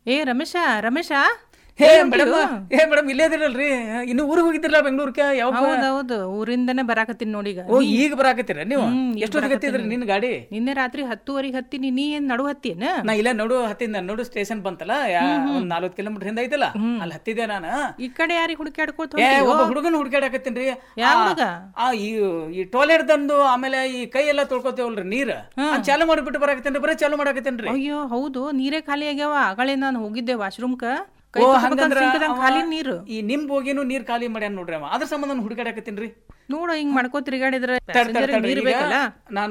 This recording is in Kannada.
ಏ ರಮೇಶ ರಮೇಶ ಹೇ ಮೇಡಮ್ ಹೇ ಮೇಡಮ್ ಇಲ್ಲೇ ಇದಿರಲ್ರಿ ಇನ್ನು ಊರಿಗೆ ಹೋಗಿದ್ದಿರಲ್ಲ ಬೆಂಗಳೂರಿಗೆ ಯಾವಾಗ ಹೌದೌದು ಊರಿಂದನೇ ಬರಾಕತ್ತೀನಿ ನೋಡೀಗ ಓ ಈಗ ಬರಾಕತ್ತೀರ ನೀವು ಹ್ಮ್, ಈಗ ಎಷ್ಟೊತ್ತಿಗೆ ಹತ್ತಿದ್ರಿ ನಿನ್ನ ಗಾಡಿ ನಿನ್ನೆ ರಾತ್ರಿ ಹತ್ತುವರೆಗೆ ಹತ್ತೀನಿ ನೀ ಏನ್ ನಡು ಹತ್ತೀನ ನಾ ಇಲ್ಲ ನೋಡು ಹತ್ತಿಂದ ನೋಡು ಸ್ಟೇಷನ್ ಬಂತಲ್ಲ ಯಾ ಒಂದ್ ನಾಲ್ವತ್ತು ಕಿಲೋಮೀಟರ್ ಹಿಂದೆ ಐತಲ್ಲ ಅಲ್ಲಿ ಹತ್ತಿದ್ದೆ ನಾನು ಈ ಕಡೆ ಯಾರಿಗೆ ಹುಡುಕಾಡ್ಕೋತ ಏ ಒಬ್ಬ ಹುಡುಗನ ಹುಡುಕಾಡಕತ್ತೀನ್ರಿ ಯಾವ ಹುಡುಗ? ಆ ಈ ಈ ಟಾಯ್ಲೆಟ್ ತಂದು ಆಮೇಲೆ ಈ ಕೈ ಎಲ್ಲ ತೊಳ್ಕೊತೇವಲ್ರಿ ನೀರ್ ಅದ್ ಚಾಲು ಮಾಡಿಬಿಟ್ಟು ಬರಾಕತ್ತೇನ್ರಿ ಬರೀ ಚಾಲು ಮಾಡಾಕತ್ತೇನ್ರಿ ಅಯ್ಯೋ ಹೌದು ನೀರೇ ಖಾಲಿ ಆಗ್ಯಾವ ಆಗಳೇ ನಾನು ಹೋಗಿದ್ದೆ ವಾಶ್ರೂಮ್ಕ ಕೈ ಓ ತೊಳ್ಕೊಬೇಕಂತ ಹಂಗಂದ್ರ ಸಿಂಕ್ದಂಗ್ ಅವ ಖಾಲಿ ನೀರು ಈ ನಿಮ್ ಬೋಗಿನೂ ನೀರ್ ಖಾಲಿ ಮಾಡ್ಯಾನ ನೋಡ್ರಿ ಅವ ಅದ್ರ ಸಂಬಂಧ ಹುಡುಕಾಡಕತ್ತೀನ್ರಿ ನೋಡು ಹಿಂಗ್ ಮಾಡ್ಕೋ ತಿರ್ಗಾಡಿದ್ರ ತಡ್- ತಡ್- ಪ್ಯಾಸೆಂಜರ್ ತಡ್ರಿ ನೀರ್ ಈಗ ಬೇಕಲ್ಲ ನಾನ್